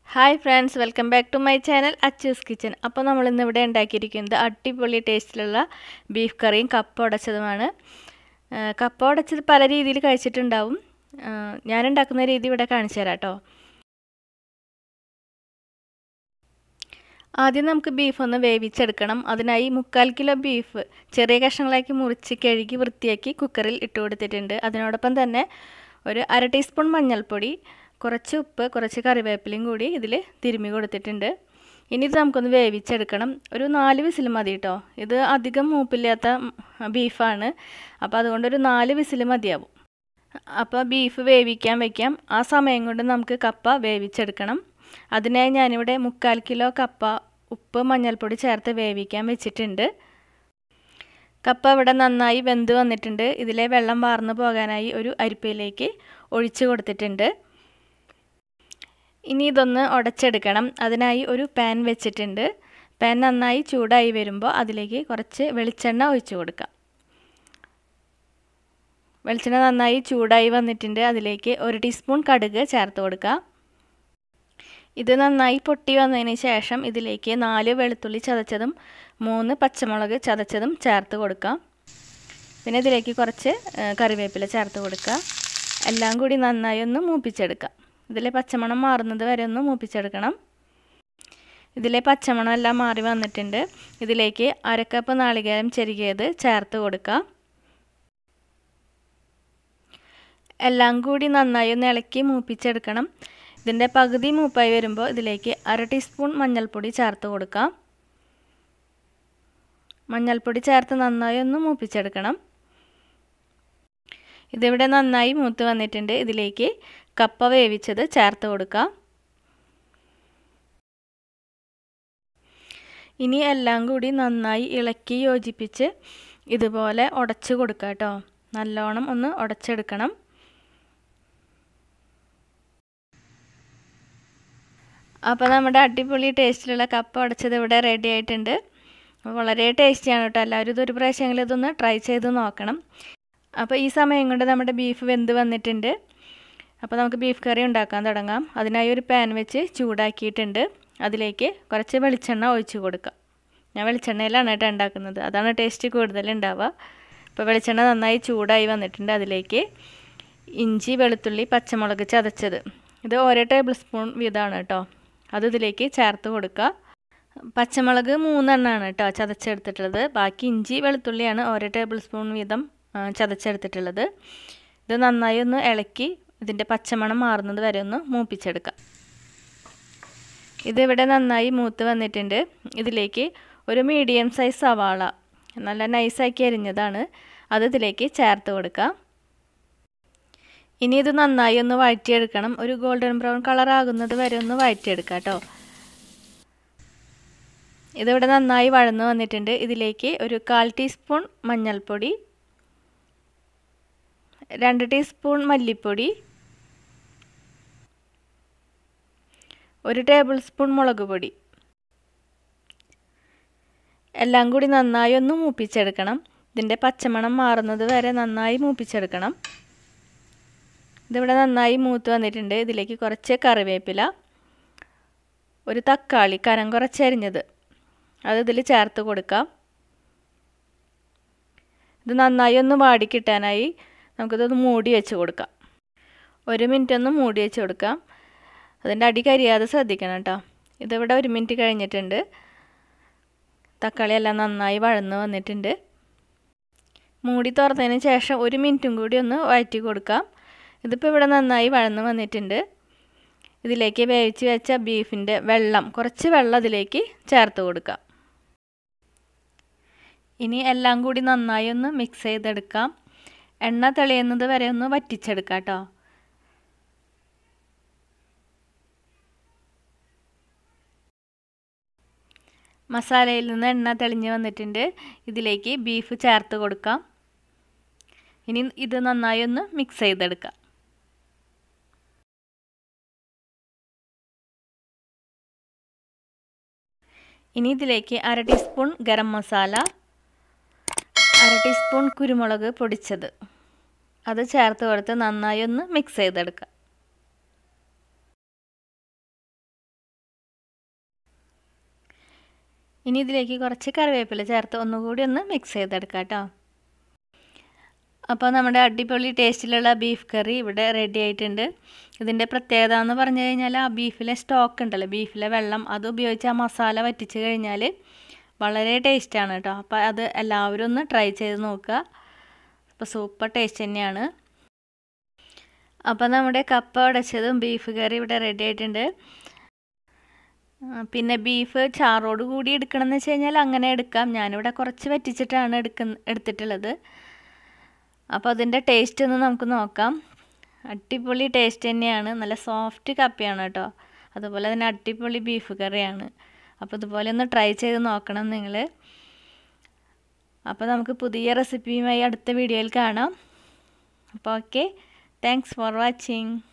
hi friends welcome back to my channel Achu's kitchen അപ്പോൾ നമ്മൾ ഇന്ന് ഇവിടെ ഉണ്ടാക്കിയിരിക്കുന്നത് അടിപൊളി ടേസ്റ്റിലുള്ള ബീഫ് കറിയും കപ്പ ഉടച്ചതുമാണ് ആ, കപ്പ ഉടച്ചത് പല രീതിയിൽ കഴിച്ചിട്ടുണ്ടാവും ആ, ഞാൻ ഉണ്ടാക്കുന്ന രീതി ഇവിടെ കാണിച്ചു തരാം കേട്ടോ ആദ്യം നമുക്ക് ബീഫ് ഒന്ന് വേവിച്ചെടുക്കണം അതിനായി മുക്കാൽ കിലോ ബീഫ് ചെറിയ കഷ്ണങ്ങളാക്കി മുറിച്ച് കഴുകി വൃത്തിയാക്കി കുക്കറിൽ ഇട്ട് കൊടുത്തിട്ടുണ്ട് അതിനോടൊപ്പം തന്നെ ഒരു അര ടീസ്പൂൺ മഞ്ഞൾപ്പൊടി കുറച്ച് ഉപ്പ് കുറച്ച് കറിവേപ്പിലയും കൂടി ഇതിൽ തിരുമ്മി കൊടുത്തിട്ടുണ്ട് ഇനി ഇത് നമുക്കൊന്ന് വേവിച്ചെടുക്കണം ഒരു നാല് വിസിൽ മതി കേട്ടോ ഇത് അധികം മൂപ്പില്ലാത്ത ബീഫാണ് അപ്പോൾ അതുകൊണ്ട് ഒരു നാല് വിസിൽ മതിയാവും അപ്പോൾ ബീഫ് വേവിക്കാൻ വയ്ക്കാം ആ സമയം കൊണ്ട് നമുക്ക് കപ്പ വേവിച്ചെടുക്കണം അതിനായി ഞാനിവിടെ മുക്കാൽ കിലോ കപ്പ ഉപ്പ് മഞ്ഞൾപ്പൊടി ചേർത്ത് വേവിക്കാൻ വെച്ചിട്ടുണ്ട് കപ്പ ഇവിടെ നന്നായി വെന്ത് വന്നിട്ടുണ്ട് ഇതിലെ വെള്ളം വാർന്നു പോകാനായി ഒരു അരിപ്പയിലേക്ക് ഒഴിച്ചു കൊടുത്തിട്ടുണ്ട് ഇനി ഇതൊന്ന് ഉടച്ചെടുക്കണം അതിനായി ഒരു പാൻ വെച്ചിട്ടുണ്ട് പാൻ നന്നായി ചൂടായി വരുമ്പോൾ അതിലേക്ക് കുറച്ച് വെളിച്ചെണ്ണ ഒഴിച്ചു കൊടുക്കാം വെളിച്ചെണ്ണ നന്നായി ചൂടായി വന്നിട്ടുണ്ട് അതിലേക്ക് ഒരു ടീസ്പൂൺ കടുക് ചേർത്ത് കൊടുക്കുക ഇത് നന്നായി പൊട്ടി വന്നതിന് ശേഷം ഇതിലേക്ക് നാല് വെളുത്തുള്ളി ചതച്ചതും മൂന്ന് പച്ചമുളക് ചതച്ചതും ചേർത്ത് കൊടുക്കാം പിന്നെ ഇതിലേക്ക് കുറച്ച് കറിവേപ്പില ചേർത്ത് കൊടുക്കുക എല്ലാം കൂടി നന്നായി ഒന്ന് മൂപ്പിച്ചെടുക്കാം ഇതിലെ പച്ചമണം മാറുന്നത് വരെ ഒന്ന് മൂപ്പിച്ചെടുക്കണം ഇതിലെ പച്ചമണം എല്ലാം മാറി വന്നിട്ടുണ്ട് ഇതിലേക്ക് അരക്കപ്പ് നാളികേരം ചെരുകിയത് ചേർത്ത് കൊടുക്കുക എല്ലാം കൂടി നന്നായി ഒന്ന് ഇളക്കി മൂപ്പിച്ചെടുക്കണം ഇതിൻ്റെ പകുതി മൂപ്പായി വരുമ്പോൾ ഇതിലേക്ക് അര ടീസ്പൂൺ മഞ്ഞൾപ്പൊടി ചേർത്ത് കൊടുക്കാം മഞ്ഞൾപ്പൊടി ചേർത്ത് നന്നായി ഒന്ന് മൂപ്പിച്ചെടുക്കണം ഇതിവിടെ നന്നായി മൂത്ത് വന്നിട്ടുണ്ട് ഇതിലേക്ക് കപ്പ വേവിച്ചത് ചേർത്ത് കൊടുക്കാം ഇനി എല്ലാം കൂടി നന്നായി ഇളക്കി യോജിപ്പിച്ച് ഇതുപോലെ ഉടച്ച് കൊടുക്കുക കേട്ടോ നല്ലോണം ഒന്ന് ഉടച്ചെടുക്കണം അപ്പോൾ നമ്മുടെ അടിപൊളി ടേസ്റ്റിലുള്ള കപ്പ ഉടച്ചത് ഇവിടെ റെഡി ആയിട്ടുണ്ട് വളരെ ടേസ്റ്റിയാണ് കേട്ടോ എല്ലാവരും ഇതൊരു പ്രാവശ്യമെങ്കിലും ഇതൊന്ന് ട്രൈ ചെയ്ത് നോക്കണം അപ്പോൾ ഈ സമയം കൊണ്ട് നമ്മുടെ ബീഫ് വെന്ത് വന്നിട്ടുണ്ട് അപ്പോൾ നമുക്ക് ബീഫ് കറി ഉണ്ടാക്കാൻ തുടങ്ങാം അതിനായി ഒരു പാൻ വെച്ച് ചൂടാക്കിയിട്ടുണ്ട് അതിലേക്ക് കുറച്ച് വെളിച്ചെണ്ണ ഒഴിച്ച് കൊടുക്കാം ഞാൻ വെളിച്ചെണ്ണയിലാണ് കേട്ടോ ഉണ്ടാക്കുന്നത് അതാണ് ടേസ്റ്റ് കൂടുതൽ ഉണ്ടാവുക അപ്പോൾ വെളിച്ചെണ്ണ നന്നായി ചൂടായി വന്നിട്ടുണ്ട് അതിലേക്ക് ഇഞ്ചി വെളുത്തുള്ളി പച്ചമുളക് ചതച്ചത് ഇത് ഓരോ ടേബിൾ സ്പൂൺ വീതമാണ് കേട്ടോ അത് ഇതിലേക്ക് ചേർത്ത് കൊടുക്കുക പച്ചമുളക് മൂന്നെണ്ണമാണ് കേട്ടോ ചതച്ചെടുത്തിട്ടുള്ളത് ബാക്കി ഇഞ്ചി വെളുത്തുള്ളിയാണ് ഓരോ ടേബിൾ സ്പൂൺ വീതം ചതച്ചെടുത്തിട്ടുള്ളത് ഇത് നന്നായി ഒന്ന് ഇളക്കി ഇതിൻ്റെ പച്ചമണം മാറുന്നത് വരെ ഒന്ന് മൂപ്പിച്ചെടുക്കാം ഇതിവിടെ നന്നായി മൂത്ത് വന്നിട്ടുണ്ട് ഇതിലേക്ക് ഒരു മീഡിയം സൈസ് സവാള നല്ല നൈസാക്കി അരിഞ്ഞതാണ് അത് ഇതിലേക്ക് ചേർത്ത് കൊടുക്കാം ഇനി ഇത് നന്നായി ഒന്ന് വഴറ്റിയെടുക്കണം ഒരു ഗോൾഡൻ ബ്രൗൺ കളർ ആകുന്നത് വരെ ഒന്ന് വഴറ്റിയെടുക്കാം കേട്ടോ ഇതിവിടെ നന്നായി വഴന്നു വന്നിട്ടുണ്ട് ഇതിലേക്ക് ഒരു കാൽ ടീസ്പൂൺ മഞ്ഞൾപ്പൊടി രണ്ട് ടീസ്പൂൺ മല്ലിപ്പൊടി ഒരു ടേബിൾ സ്പൂൺ മുളക് പൊടി എല്ലാം കൂടി നന്നായി ഒന്ന് മൂപ്പിച്ചെടുക്കണം ഇതിൻ്റെ പച്ചമണം മാറുന്നത് വരെ നന്നായി മൂപ്പിച്ചെടുക്കണം ഇതിവിടെ നന്നായി മൂത്ത് വന്നിട്ടുണ്ട് ഇതിലേക്ക് കുറച്ച് കറിവേപ്പില ഒരു തക്കാളി കനം കുറച്ചരിഞ്ഞത് അത് ഇതിൽ ചേർത്ത് കൊടുക്കാം ഇത് നന്നായി ഒന്ന് വാടി കിട്ടാനായി നമുക്കിതൊന്ന് മൂടി വെച്ച് കൊടുക്കാം ഒരു മിനിറ്റ് ഒന്ന് മൂടി വെച്ച് കൊടുക്കാം അതിൻ്റെ അടി കരിയാതെ ശ്രദ്ധിക്കണം കേട്ടോ ഇതിവിടെ ഒരു മിനിറ്റ് കഴിഞ്ഞിട്ടുണ്ട് തക്കാളി എല്ലാം നന്നായി വഴന്ന് വന്നിട്ടുണ്ട് മൂടി തുറന്നതിന് ശേഷം ഒരു മിനിറ്റും കൂടി ഒന്ന് വഴറ്റി കൊടുക്കാം ഇതിപ്പോൾ ഇവിടെ നന്നായി വഴന്ന് വന്നിട്ടുണ്ട് ഇതിലേക്ക് വേവിച്ച് വെച്ച ബീഫിൻ്റെ വെള്ളം കുറച്ച് വെള്ളം അതിലേക്ക് ചേർത്ത് കൊടുക്കാം ഇനി എല്ലാം കൂടി നന്നായി ഒന്ന് മിക്സ് ചെയ്തെടുക്കാം എണ്ണ തെളിയുന്നത് വരെ ഒന്ന് വറ്റിച്ചെടുക്കാം കേട്ടോ മസാലയിൽ നിന്ന് എണ്ണ തെളിഞ്ഞ് വന്നിട്ടുണ്ട് ഇതിലേക്ക് ബീഫ് ചേർത്ത് കൊടുക്കാം ഇനി ഇത് നന്നായി ഒന്ന് മിക്സ് ചെയ്തെടുക്കാം ഇനി ഇതിലേക്ക് അര ടീസ്പൂൺ ഗരം മസാല അര ടീസ്പൂൺ കുരുമുളക് പൊടിച്ചത് അത് ചേർത്ത് കൊടുത്ത് നന്നായി ഒന്ന് മിക്സ് ചെയ്തെടുക്കുക ഇനി ഇതിലേക്ക് കുറച്ച് കറിവേപ്പില ചേർത്ത് ഒന്നുകൂടി ഒന്ന് മിക്സ് ചെയ്തെടുക്കാം കേട്ടോ അപ്പോൾ നമ്മുടെ അടിപൊളി ടേസ്റ്റിലുള്ള ബീഫ് കറി ഇവിടെ റെഡി ആയിട്ടുണ്ട് ഇതിൻ്റെ പ്രത്യേകത എന്ന് പറഞ്ഞു കഴിഞ്ഞാൽ ആ ബീഫിലെ സ്റ്റോക്ക് ഉണ്ടല്ലോ ബീഫിലെ വെള്ളം അത് ഉപയോഗിച്ച് ആ മസാല വറ്റിച്ച് കഴിഞ്ഞാൽ വളരെ ടേസ്റ്റാണ് കേട്ടോ അപ്പോൾ അത് എല്ലാവരും ഒന്ന് ട്രൈ ചെയ്ത് നോക്കുക അപ്പോൾ സൂപ്പർ ടേസ്റ്റ് തന്നെയാണ് അപ്പോൾ നമ്മുടെ കപ്പ ഉടച്ചതും ബീഫ് കറി ഇവിടെ റെഡി ആയിട്ടുണ്ട് പിന്നെ ബീഫ് ചാറോട് കൂടി എടുക്കണം എന്ന് വെച്ച് കഴിഞ്ഞാൽ അങ്ങനെ എടുക്കാം ഞാനിവിടെ കുറച്ച് വറ്റിച്ചിട്ടാണ് എടുക്കുന്ന എടുത്തിട്ടുള്ളത് അപ്പോൾ അതിൻ്റെ ടേസ്റ്റ് ഒന്ന് നമുക്ക് നോക്കാം അടിപൊളി ടേസ്റ്റ് തന്നെയാണ് നല്ല സോഫ്റ്റ് കപ്പയാണ് കേട്ടോ അതുപോലെ തന്നെ അടിപൊളി ബീഫ് കറിയാണ് അപ്പോൾ ഇതുപോലെ ഒന്ന് ട്രൈ ചെയ്ത് നോക്കണം നിങ്ങൾ അപ്പോൾ നമുക്ക് പുതിയ റെസിപ്പിയുമായി അടുത്ത വീഡിയോയിൽ കാണാം അപ്പോൾ ഓക്കെ താങ്ക്സ് ഫോർ വാച്ചിങ്